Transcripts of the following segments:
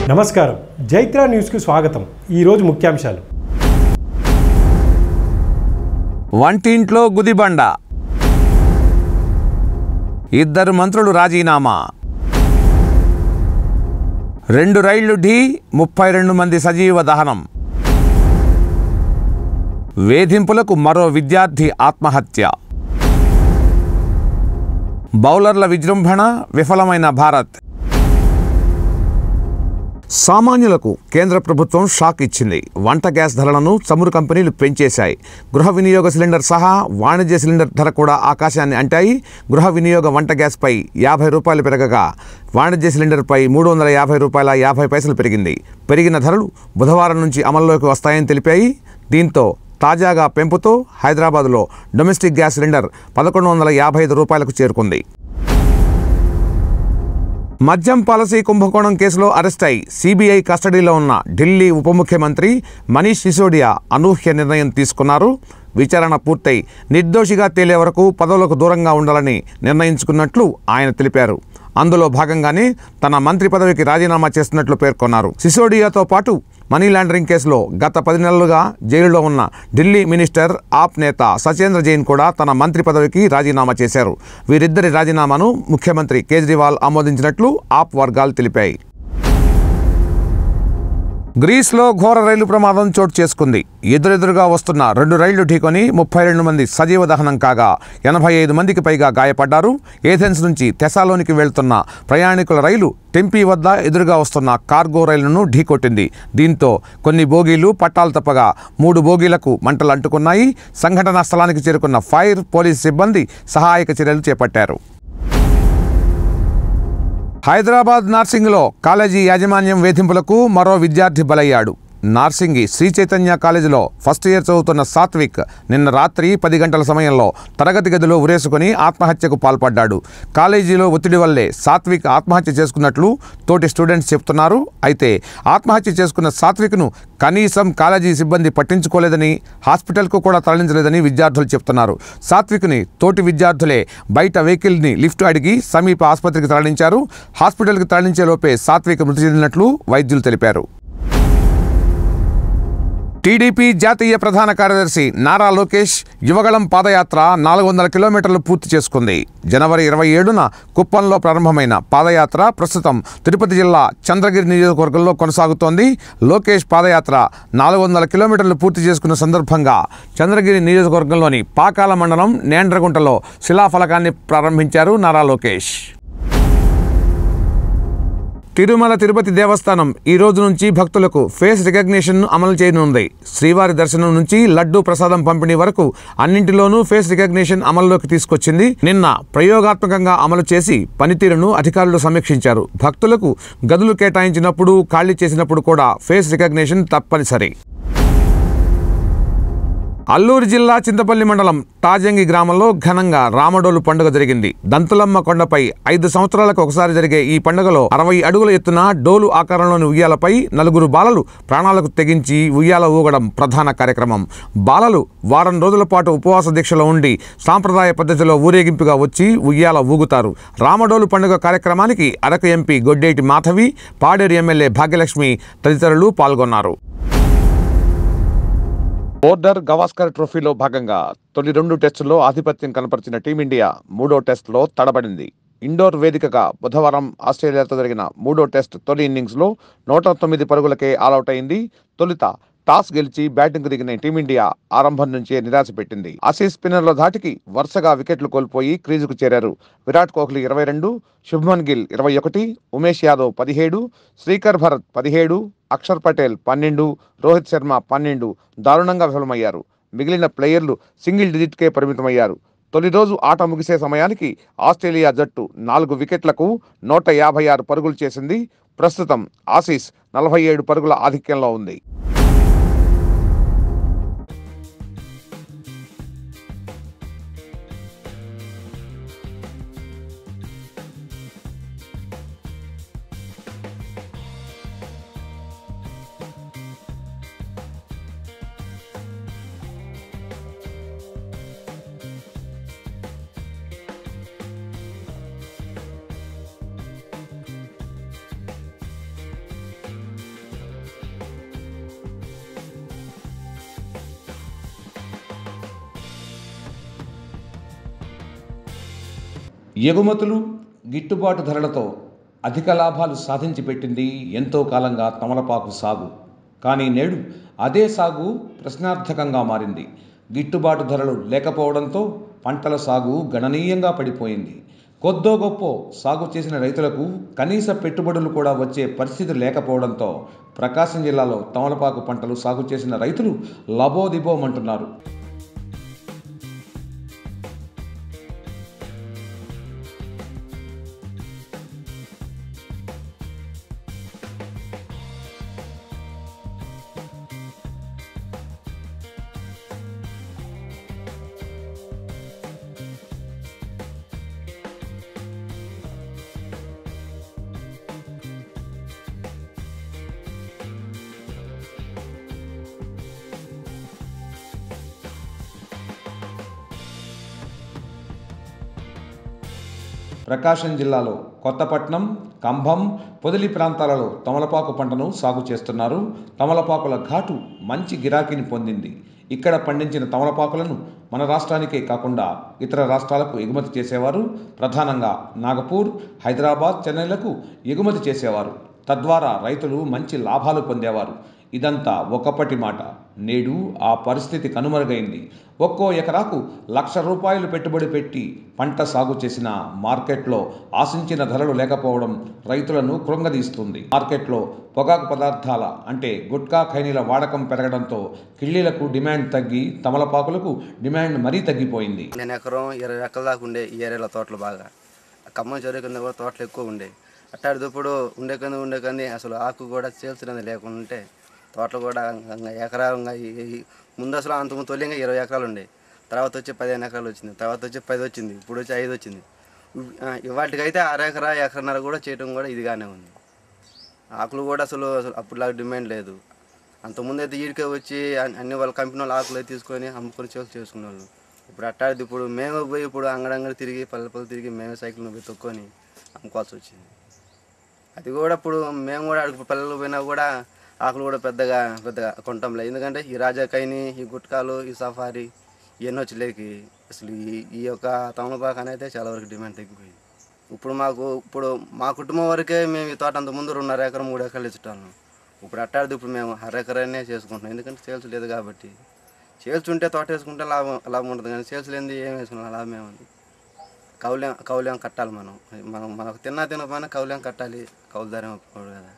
నమస్కారం జైత్ర న్యూస్కు స్వాగతం ఈరోజు ముఖ్యాంశాలు వంటింట్లో గుదిబండ ఇద్దరు మంత్రులు రాజీనామా రెండు రైళ్లు ఢీ ముప్పై రెండు మంది సజీవ దహనం వేధింపులకు మరో విద్యార్థి ఆత్మహత్య బౌలర్ల విజృంభణ విఫలమైన భారత్ సామాన్యులకు కేంద్ర ప్రభుత్వం షాక్ ఇచ్చింది వంట గ్యాస్ ధరలను చమురు కంపెనీలు పెంచేశాయి గృహ వినియోగ సిలిండర్ సహా వాణిజ్య సిలిండర్ ధర కూడా ఆకాశాన్ని అంటాయి గృహ వినియోగ వంట గ్యాస్పై యాభై రూపాయలు పెరగగా వాణిజ్య సిలిండర్పై మూడు వందల యాభై రూపాయల యాభై పైసలు పెరిగింది పెరిగిన ధరలు బుధవారం నుంచి అమల్లోకి వస్తాయని తెలిపాయి దీంతో తాజాగా పెంపుతో హైదరాబాద్లో డొమెస్టిక్ గ్యాస్ సిలిండర్ పదకొండు వందల యాభై ఐదు రూపాయలకు చేరుకుంది మద్యం పాలసీ కుంభకోణం కేసులో అరెస్ట్ అయి సిబిఐ కస్టడీలో ఉన్న ఢిల్లీ ఉప ముఖ్యమంత్రి మనీష్ సిసోడియా అనూహ్య నిర్ణయం తీసుకున్నారు విచారణ పూర్తయి నిర్దోషిగా తేలే వరకు పదవులకు దూరంగా ఉండాలని నిర్ణయించుకున్నట్లు ఆయన తెలిపారు అందులో భాగంగానే తన మంత్రి పదవికి రాజీనామా చేస్తున్నట్లు పేర్కొన్నారు సిసోడియాతో పాటు మనీ లాండరింగ్ కేసులో గత పది నెలలుగా జైలులో ఉన్న ఢిల్లీ మినిస్టర్ ఆప్ నేత సచేంద్ర జైన్ కూడా తన మంత్రి పదవికి రాజీనామా చేశారు వీరిద్దరి రాజీనామాను ముఖ్యమంత్రి కేజ్రీవాల్ ఆమోదించినట్లు ఆప్ వర్గాలు తెలిపాయి గ్రీస్లో ఘోర రైలు ప్రమాదం చోటు చేసుకుంది ఎదురెదురుగా వస్తున్న రెండు రైళ్లు ఢీకొని ముప్పై రెండు మంది సజీవ దహనం కాగా ఎనభై ఐదు మందికి పైగా గాయపడ్డారు ఏథెన్స్ నుంచి తెసాలోనికి వెళ్తున్న ప్రయాణికుల రైలు టెంపీ వద్ద ఎదురుగా వస్తున్న కార్గో రైలును ఢీకొట్టింది దీంతో కొన్ని బోగీలు పట్టాలు తప్పగా మూడు బోగీలకు మంటలు అంటుకున్నాయి సంఘటనా స్థలానికి చేరుకున్న ఫైర్ పోలీస్ సిబ్బంది సహాయక చర్యలు చేపట్టారు హైదరాబాద్ నార్సింగ్లో కాలేజీ యాజమాన్యం వేధింపులకు మరో విద్యార్థి బలయ్యాడు నార్సింగి శ్రీ చైతన్య కాలేజీలో ఫస్ట్ ఇయర్ చదువుతున్న సాత్విక్ నిన్న రాత్రి పది గంటల సమయంలో తరగతి గదిలో ఉరేసుకొని ఆత్మహత్యకు పాల్పడ్డాడు కాలేజీలో ఒత్తిడి వల్లే సాత్విక్ ఆత్మహత్య చేసుకున్నట్లు తోటి స్టూడెంట్స్ చెప్తున్నారు అయితే ఆత్మహత్య చేసుకున్న సాత్విక్ను కనీసం కాలేజీ సిబ్బంది పట్టించుకోలేదని హాస్పిటల్కు కూడా తరలించలేదని విద్యార్థులు చెప్తున్నారు సాత్విక్ని తోటి విద్యార్థులే బయట వెహికల్ని లిఫ్ట్ అడిగి సమీప ఆసుపత్రికి తరలించారు హాస్పిటల్కి తరలించే లోపే సాత్విక్ మృతి చెందినట్లు వైద్యులు తెలిపారు టీడీపీ జాతీయ ప్రధాన కార్యదర్శి నారా లోకేష్ యువగళం పాదయాత్ర నాలుగు వందల కిలోమీటర్లు పూర్తి చేసుకుంది జనవరి ఇరవై ఏడున కుప్పంలో ప్రారంభమైన పాదయాత్ర ప్రస్తుతం తిరుపతి జిల్లా చంద్రగిరి నియోజకవర్గంలో కొనసాగుతోంది లోకేష్ పాదయాత్ర నాలుగు వందల కిలోమీటర్లు పూర్తి చేసుకున్న సందర్భంగా చంద్రగిరి నియోజకవర్గంలోని పాకాల మండలం నేండ్రగుంటలో శిలాఫలకాన్ని ప్రారంభించారు నారా లోకేష్ తిరుమల తిరుపతి దేవస్థానం ఈ రోజు నుంచి భక్తులకు ఫేస్ రికగ్నిషన్ అమలు చేయనుంది శ్రీవారి దర్శనం నుంచి లడ్డూ ప్రసాదం పంపిణీ వరకు అన్నింటిలోనూ ఫేస్ రికగ్నిషన్ అమల్లోకి తీసుకొచ్చింది నిన్న ప్రయోగాత్మకంగా అమలు చేసి పనితీరును అధికారులు సమీక్షించారు భక్తులకు గదులు కేటాయించినప్పుడు ఖాళీ చేసినప్పుడు కూడా ఫేస్ రికగ్నిషన్ తప్పనిసరి అల్లూరు జిల్లా చింతపల్లి మండలం తాజంగి గ్రామంలో ఘనంగా రామడోలు పండుగ జరిగింది దంతులమ్మ కొండపై ఐదు సంవత్సరాలకు ఒకసారి జరిగే ఈ పండుగలో అరవై అడుగుల ఎత్తున డోలు ఆకారంలోని ఉయ్యాలపై నలుగురు బాలలు ప్రాణాలకు తెగించి ఉయ్యాల ఊగడం ప్రధాన కార్యక్రమం బాలలు వారం రోజుల పాటు ఉపవాస దీక్షలో ఉండి సాంప్రదాయ పద్ధతిలో ఊరేగింపుగా వచ్చి ఉయ్యాల ఊగుతారు రామడోలు పండుగ కార్యక్రమానికి అరకు ఎంపీ గొడ్డేటి మాధవి పాడేరు ఎమ్మెల్యే భాగ్యలక్ష్మి తదితరులు పాల్గొన్నారు బోర్డర్ గవాస్కర్ ట్రోఫీలో భాగంగా తొలి రెండు టెస్టుల్లో ఆధిపత్యం కనపరిచిన టీమిండియా మూడో టెస్టులో తడబడింది ఇండోర్ వేదికగా బుధవారం ఆస్ట్రేలియాతో జరిగిన మూడో టెస్ట్ తొలి ఇన్నింగ్స్లో నూట తొమ్మిది పరుగులకే ఆలౌట్ అయింది తొలుత టాస్ గెలిచి బ్యాటింగ్ దిగిన టీమిండియా ఆరంభం నుంచే నిరాశ పెట్టింది ఆసీస్ స్పిన్నర్ల ధాటికి వరుసగా వికెట్లు కోల్పోయి క్రీజుకు చేరారు విరాట్ కోహ్లీ ఇరవై రెండు శుభ్మన్ గిల్ ఇరవై ఒకటి ఉమేష్ యాదవ్ పదిహేడు శ్రీకర్ భరత్ పదిహేడు అక్షర్ పటేల్ పన్నెండు రోహిత్ శర్మ పన్నెండు దారుణంగా విఫలమయ్యారు మిగిలిన ప్లేయర్లు సింగిల్ డిజిట్కే పరిమితమయ్యారు తొలి రోజు ఆట ముగిసే సమయానికి ఆస్ట్రేలియా జట్టు నాలుగు వికెట్లకు నూట యాభై ఆరు పరుగులు చేసింది ప్రస్తుతం ఆసీస్ నలభై ఏడు పరుగుల ఆధిక్యంలో ఉంది ఎగుమతులు గిట్టుబాటు ధరలతో అధిక లాభాలు సాధించి పెట్టింది ఎంతో కాలంగా తమలపాకు సాగు కానీ నేడు అదే సాగు ప్రశ్నార్థకంగా మారింది గిట్టుబాటు ధరలు లేకపోవడంతో పంటల సాగు గణనీయంగా పడిపోయింది కొద్దో గొప్ప సాగు చేసిన రైతులకు కనీస పెట్టుబడులు కూడా వచ్చే పరిస్థితి లేకపోవడంతో ప్రకాశం జిల్లాలో తమలపాకు పంటలు సాగు చేసిన రైతులు లబోదిబోమంటున్నారు ప్రకాశం జిల్లాలో కొత్తపట్నం కంభం పొదిలి ప్రాంతాలలో తమలపాకు పంటను సాగు చేస్తున్నారు తమలపాకుల ఘాటు మంచి గిరాకీని పొందింది ఇక్కడ పండించిన తమలపాకులను మన రాష్ట్రానికే కాకుండా ఇతర రాష్ట్రాలకు ఎగుమతి చేసేవారు ప్రధానంగా నాగపూర్ హైదరాబాద్ చెన్నైలకు ఎగుమతి చేసేవారు తద్వారా రైతులు మంచి లాభాలు పొందేవారు ఇదంతా ఒకప్పటి మాట నేడు ఆ పరిస్థితి కనుమరుగైంది ఒక్కో ఎకరాకు లక్ష రూపాయలు పెట్టుబడి పెట్టి పంట సాగు చేసిన మార్కెట్లో ఆశించిన ధరలు లేకపోవడం రైతులను కృంగదీస్తుంది మార్కెట్లో పొగాకు పదార్థాల అంటే గుట్కా ఖైనీల వాడకం పెరగడంతో కిళ్ళీలకు డిమాండ్ తగ్గి తమలపాకులకు డిమాండ్ మరీ తగ్గిపోయింది నేను ఎకరం ఇరవై ఎకరాల దాకా ఉండే ఈ ఏరియాలో తోటలు బాగా ఖమ్మం చెరువు కింద కూడా తోటలు ఎక్కువ ఉండే అట్టాడి దుప్పుడు ఉండే కింద ఉండే కానీ అసలు ఆకు కూడా చేల్చినది లేకుండా ఉంటే తోటలు కూడా ఇంకా ఎకరాలు ఇంకా ఈ- ఈ- ముందు అసలు అంతకుముందు తొలి ఇంకా ఇరవై ఎకరాలు ఉండే తర్వాత వచ్చి పదిహేను ఎకరాలు వచ్చింది తర్వాత వచ్చి పది వచ్చింది ఇప్పుడు వచ్చి ఐదు వచ్చింది వాటికైతే అర ఎకరా ఎకరన్నర కూడా చేయడం కూడా ఇదిగానే ఉంది ఆకులు కూడా అసలు అసలు అప్పుడులాగా డిమాండ్ లేదు అంతకుముందు అయితే ఈడికే వచ్చి అన్ని అన్ని వాళ్ళ కంపెనీ వాళ్ళు ఆకులు అయితే తీసుకొని అమ్ముకొని చేసి చేసుకునే వాళ్ళు ఇప్పుడు అట్టాది ఇప్పుడు మేమే పోయి ఇప్పుడు అంగడంగడి తిరిగి పల్లె పల్లె తిరిగి మేమే సైకిల్ మీద పోయి తొక్కొని అమ్ముకోవాల్సి వచ్చింది అది కూడా ఇప్పుడు మేము కూడా అడుగు పల్లెలు పోయినా కూడా ఆకులు కూడా పెద్దగా పెద్దగా కొంటాంలే ఎందుకంటే ఈ రాజాకాయని ఈ గుట్కాలు ఈ సఫారీ ఇవన్నీ వచ్చలేకి అసలు ఈ ఈ యొక్క తమలపాకు అనేది చాలా వరకు డిమాండ్ తగ్గిపోయింది ఇప్పుడు మాకు ఇప్పుడు మా కుటుంబం వరకే మేము ఈ తోట అంత ముందు రెండున్నర ఎకరం మూడు ఎకరాలు ఇచ్చుటాను ఇప్పుడు అట్టాడిది ఇప్పుడు మేము అర ఎకరానే చేసుకుంటున్నాం ఎందుకంటే సేల్స్ లేదు కాబట్టి సేల్స్ ఉంటే తోట వేసుకుంటే లాభం లాభం ఉంటుంది కానీ సేల్స్ లేనిది ఏం వేసుకున్నాం లాభం ఏముంది కౌల్యం కౌల్యం కట్టాలి మనం మనం మనకు తిన్నా తినకపోయినా కౌల్యం కట్టాలి కౌలు ధర ఒప్పుకోడు కదా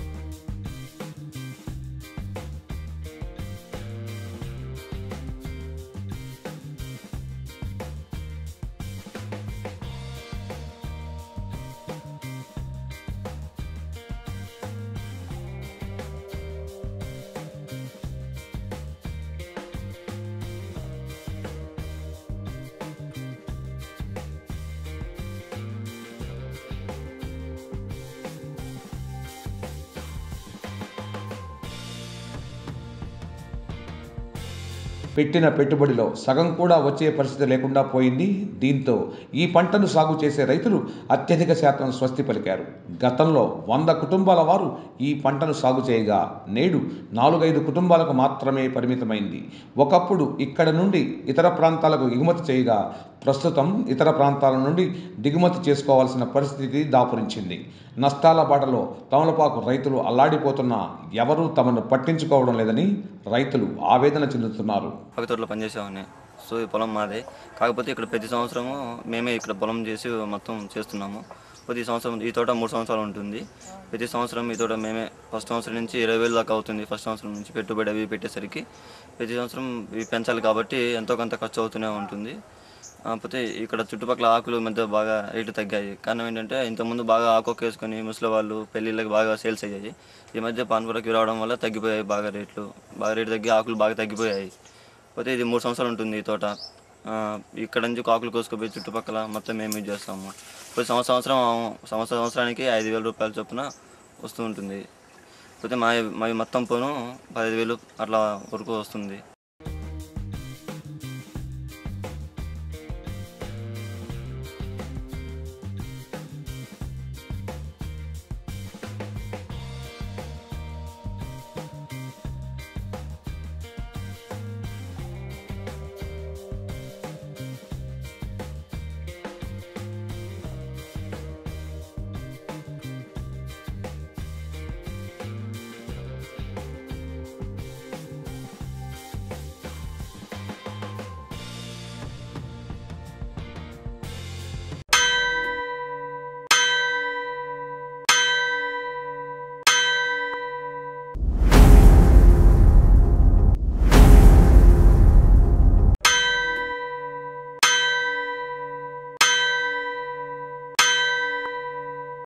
పెట్టిన పెట్టుబడిలో సగం కూడా వచ్చే పరిస్థితి లేకుండా పోయింది దీంతో ఈ పంటను సాగు చేసే రైతులు అత్యధిక శాతం స్వస్తి పలికారు గతంలో వంద కుటుంబాల వారు ఈ పంటను సాగు చేయగా నేడు నాలుగైదు కుటుంబాలకు మాత్రమే పరిమితమైంది ఒకప్పుడు ఇక్కడ నుండి ఇతర ప్రాంతాలకు ఎగుమతి చేయగా ప్రస్తుతం ఇతర ప్రాంతాల నుండి దిగుమతి చేసుకోవాల్సిన పరిస్థితి దాపురించింది నష్టాల బాటలో తమలపాకు రైతులు అల్లాడిపోతున్నా ఎవరూ తమను పట్టించుకోవడం లేదని రైతులు ఆవేదన చెందుతున్నారు పక్క తోటలో పనిచేసేవాడిని సో ఈ పొలం మాదే కాకపోతే ఇక్కడ ప్రతి సంవత్సరము మేమే ఇక్కడ పొలం చేసి మొత్తం చేస్తున్నాము ప్రతి సంవత్సరం ఈ తోట మూడు సంవత్సరాలు ఉంటుంది ప్రతి సంవత్సరం ఈ తోట మేమే ఫస్ట్ సంవత్సరం నుంచి ఇరవై వేలు దాకా అవుతుంది ఫస్ట్ సంవత్సరం నుంచి పెట్టుబడి అవి పెట్టేసరికి ప్రతి సంవత్సరం ఇవి పెంచాలి కాబట్టి ఎంతో కొంత ఖర్చు అవుతూనే ఉంటుంది కాకపోతే ఇక్కడ చుట్టుపక్కల ఆకులు మధ్య బాగా రేటు తగ్గాయి కారణం ఏంటంటే ఇంతకుముందు బాగా ఆకు వేసుకొని ముసలి వాళ్ళు పెళ్ళిళ్ళకి బాగా సేల్స్ అయ్యాయి ఈ మధ్య పాన్పురకి రావడం వల్ల తగ్గిపోయాయి బాగా రేట్లు బాగా రేటు తగ్గి ఆకులు బాగా తగ్గిపోయాయి పోతే ఇది మూడు సంవత్సరాలు ఉంటుంది ఈ తోట ఆ, ఇక్కడ నుంచి ఆకులు కోసుకుపోయి చుట్టుపక్కల మొత్తం మేము యూజ్ చేస్తాము ప్రతి సంవత్సరం సంవత్సరం సంవత్సరం సంవత్సరానికి ఐదు వేల రూపాయల చొప్పున వస్తూ ఉంటుంది పోతే మా మా మొత్తం పోను పదిహేను వేలు అట్లా వరకు వస్తుంది